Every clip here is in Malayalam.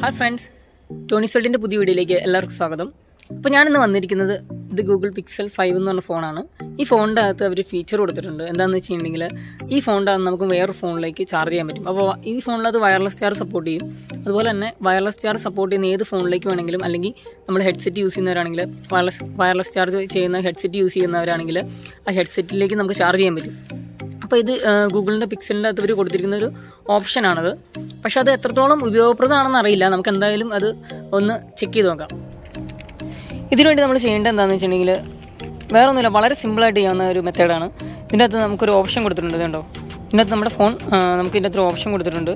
ഹായ് ഫ്രണ്ട്സ് ടോണി സോൾട്ടിൻ്റെ പുതിയ വീഡിയോയിലേക്ക് എല്ലാവർക്കും സ്വാഗതം അപ്പോൾ ഞാനിന്ന് വന്നിരിക്കുന്നത് ഇത് ഗൂഗിൾ പിക്സൽ ഫൈവ് എന്ന് പറഞ്ഞ ഫോണാണ് ഈ ഫോണിൻ്റെ അകത്ത് അവർ ഫീച്ചർ കൊടുത്തിട്ടുണ്ട് എന്താണെന്ന് വെച്ചിട്ടുണ്ടെങ്കിൽ ഈ ഫോണിൻ്റെ അകത്ത് നമുക്ക് വേറൊരു ഫോണിലേക്ക് ചാർജ് ചെയ്യാൻ പറ്റും അപ്പോൾ ഈ ഫോണിലത് വയർലെസ് ചാർജ് സപ്പോർട്ട് ചെയ്യും അതുപോലെ തന്നെ വയർലെസ് ചാർജ് സപ്പോർട്ട് ചെയ്യുന്ന ഏത് ഫോണിലേക്ക് വേണമെങ്കിലും അല്ലെങ്കിൽ നമ്മൾ ഹെഡ്സെറ്റ് യൂസ് ചെയ്യുന്നവരാണെങ്കിൽ വയർലെസ് വയർലെസ് ചാർജ് ചെയ്യുന്ന ഹെഡ്സെറ്റ് യൂസ് ചെയ്യുന്നവരാണെങ്കിൽ ആ ഹെഡ്സെറ്റിലേക്ക് നമുക്ക് ചാർജ് ചെയ്യാൻ പറ്റും അപ്പോൾ ഇത് ഗൂഗിളിൻ്റെ പിക്സലിൻ്റെ അകത്ത് ഇവർ കൊടുത്തിരിക്കുന്ന ഒരു ഓപ്ഷനാണത് പക്ഷേ അത് എത്രത്തോളം ഉപയോഗപ്രദമാണെന്ന് അറിയില്ല നമുക്ക് എന്തായാലും അത് ഒന്ന് ചെക്ക് ചെയ്ത് നോക്കാം ഇതിനുവേണ്ടി നമ്മൾ ചെയ്യേണ്ടത് എന്താണെന്ന് വെച്ചിട്ടുണ്ടെങ്കിൽ വേറെ ഒന്നുമില്ല വളരെ സിമ്പിളായിട്ട് ചെയ്യാവുന്ന ഒരു മെത്തേഡാണ് ഇതിൻ്റെ അകത്ത് നമുക്കൊരു ഓപ്ഷൻ കൊടുത്തിട്ടുണ്ട് ഇത് കണ്ടോ ഇതിൻ്റെ അകത്ത് നമ്മുടെ ഫോൺ നമുക്ക് ഇതിൻ്റെ അകത്ത് ഒരു ഓപ്ഷൻ കൊടുത്തിട്ടുണ്ട്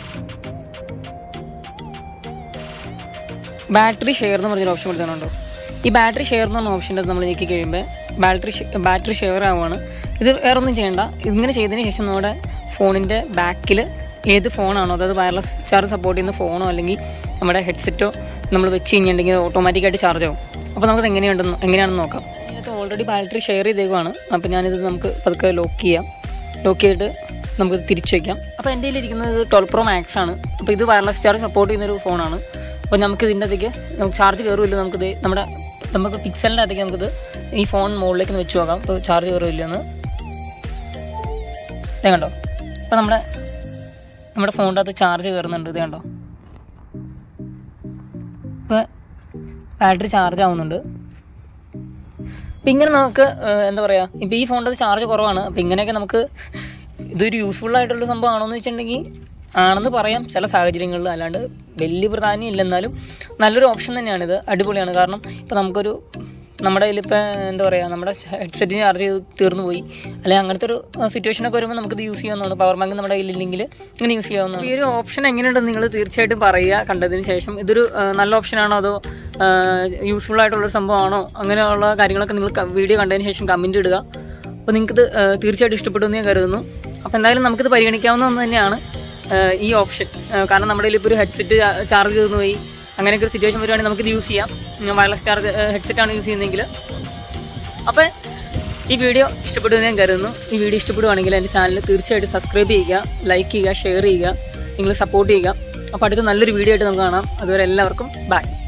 ബാറ്ററി ഷെയർ എന്ന് പറഞ്ഞൊരു ഓപ്ഷൻ കൊടുത്തിട്ടുണ്ടോ ഈ ബാറ്ററി ഷെയർ എന്ന് പറഞ്ഞ ഓപ്ഷൻ്റെ നമ്മൾ ഞെക്കി കഴിയുമ്പോൾ ബാറ്ററി ബാറ്ററി ഷെയർ ആവുകയാണ് ഇത് വേറെ ഒന്നും ചെയ്യേണ്ട ഇങ്ങനെ ചെയ്തതിന് ശേഷം നമ്മുടെ ഫോണിൻ്റെ ബാക്കിൽ ഏത് ഫോണാണോ അതായത് വയർലെസ് ചാർജ് സപ്പോർട്ട് ചെയ്യുന്ന ഫോണോ അല്ലെങ്കിൽ നമ്മുടെ ഹെഡ്സെറ്റോ നമ്മൾ വെച്ച് കഴിഞ്ഞിട്ടുണ്ടെങ്കിൽ ഓട്ടോമാറ്റിക്കായിട്ട് ചാർജ് ആവും അപ്പോൾ നമുക്കത് എങ്ങനെയുണ്ടെന്ന് എങ്ങനെയാണെന്ന് നോക്കാം ഇതിനകത്ത് ഓൾറെഡി ബാറ്ററി ഷെയർ ചെയ്തേക്കുവാണ് അപ്പോൾ ഞാനിത് നമുക്ക് പതുക്കെ ലോക്ക് ചെയ്യാം ലോക്ക് ചെയ്തിട്ട് നമുക്ക് തിരിച്ചു വയ്ക്കാം അപ്പോൾ എൻ്റെ കയ്യിലിരിക്കുന്നത് ട്വൽവ് പ്രോ മാക്സ് ആണ് അപ്പോൾ ഇത് വയർലെസ് ചാർജ് സപ്പോർട്ട് ചെയ്യുന്നൊരു ഫോണാണ് അപ്പോൾ നമുക്ക് ഇതിൻ്റെ അകത്തേക്ക് നമുക്ക് ചാർജ് കയറുമില്ല നമുക്കിത് നമ്മുടെ നമുക്ക് പിക്സലിൻ്റെ അകത്തേക്ക് നമുക്കിത് ഈ ഫോൺ മുകളിലേക്ക് വെച്ച് നോക്കാം അപ്പോൾ ചാർജ് കയറുമില്ലെന്ന് ഇത് കണ്ടോ അപ്പോൾ നമ്മുടെ നമ്മുടെ ഫോണിൻ്റെ അകത്ത് ചാർജ് കയറുന്നുണ്ട് ഇത് കണ്ടോ ഇപ്പോൾ ബാറ്ററി ചാർജ് ആവുന്നുണ്ട് അപ്പം ഇങ്ങനെ നമുക്ക് എന്താ പറയുക ഇപ്പോൾ ഈ ഫോണിൻ്റെ ചാർജ് കുറവാണ് അപ്പം ഇങ്ങനെയൊക്കെ നമുക്ക് ഇതൊരു യൂസ്ഫുൾ ആയിട്ടുള്ള സംഭവമാണോ എന്ന് വെച്ചിട്ടുണ്ടെങ്കിൽ ആണെന്ന് പറയാം ചില സാഹചര്യങ്ങളിൽ അല്ലാണ്ട് വലിയ പ്രാധാന്യം ഇല്ല എന്നാലും നല്ലൊരു ഓപ്ഷൻ തന്നെയാണിത് അടിപൊളിയാണ് കാരണം ഇപ്പോൾ നമുക്കൊരു നമ്മുടെ കയ്യിലിപ്പോൾ എന്താ പറയുക നമ്മുടെ ഹെഡ്സെറ്റ് ചാർജ് ചെയ്ത് തീർന്നു പോയി അല്ലെങ്കിൽ അങ്ങനത്തെ ഒരു സിറ്റുവേഷനൊക്കെ വരുമ്പോൾ നമുക്കിത് യൂസ് ചെയ്യാവുന്നതാണ് പവർ ബാങ്ക് നമ്മുടെ കയ്യിലില്ലെങ്കിൽ ഇങ്ങനെ യൂസ് ചെയ്യാവുന്നതാണ് ഈ ഒരു ഓപ്ഷൻ എങ്ങനെയുണ്ടെന്ന് നിങ്ങൾ തീർച്ചയായിട്ടും പറയുക കണ്ടതിന് ശേഷം ഇതൊരു നല്ല ഓപ്ഷനാണോ അതോ യൂസ്ഫുൾ ആയിട്ടുള്ളൊരു സംഭവമാണോ അങ്ങനെയുള്ള കാര്യങ്ങളൊക്കെ നിങ്ങൾ വീഡിയോ കണ്ടതിന് ശേഷം കമൻറ്റ് ഇടുക അപ്പോൾ നിങ്ങൾക്കിത് തീർച്ചയായിട്ടും ഇഷ്ടപ്പെട്ടു എന്ന് ഞാൻ കരുതുന്നു അപ്പോൾ എന്തായാലും നമുക്കിത് പരിഗണിക്കാവുന്ന ഒന്ന് തന്നെയാണ് ഈ ഓപ്ഷൻ കാരണം നമ്മുടെ കയ്യിൽ ഇപ്പോൾ ഒരു ഹെഡ്സെറ്റ് ചാർജ് തീർന്നു പോയി അങ്ങനെയൊക്കെ ഒരു സിറ്റുവേഷൻ വരുവാണെങ്കിൽ നമുക്കിത് യൂസ് ചെയ്യാം വയർലെസ് ചാർജ് ഹെഡ്സെറ്റാണ് യൂസ് ചെയ്യുന്നതെങ്കിൽ അപ്പോൾ ഈ വീഡിയോ ഇഷ്ടപ്പെട്ടു എന്ന് ഞാൻ കരുതുന്നു ഈ വീഡിയോ ഇഷ്ടപ്പെടുവാണെങ്കിൽ എൻ്റെ ചാനൽ തീർച്ചയായിട്ടും സബ്സ്ക്രൈബ് ചെയ്യുക ലൈക്ക് ചെയ്യുക ഷെയർ ചെയ്യുക നിങ്ങൾ സപ്പോർട്ട് ചെയ്യുക അപ്പോൾ അടുത്ത നല്ലൊരു വീഡിയോ ആയിട്ട് നമുക്ക് കാണാം അതുവരെ എല്ലാവർക്കും ബൈ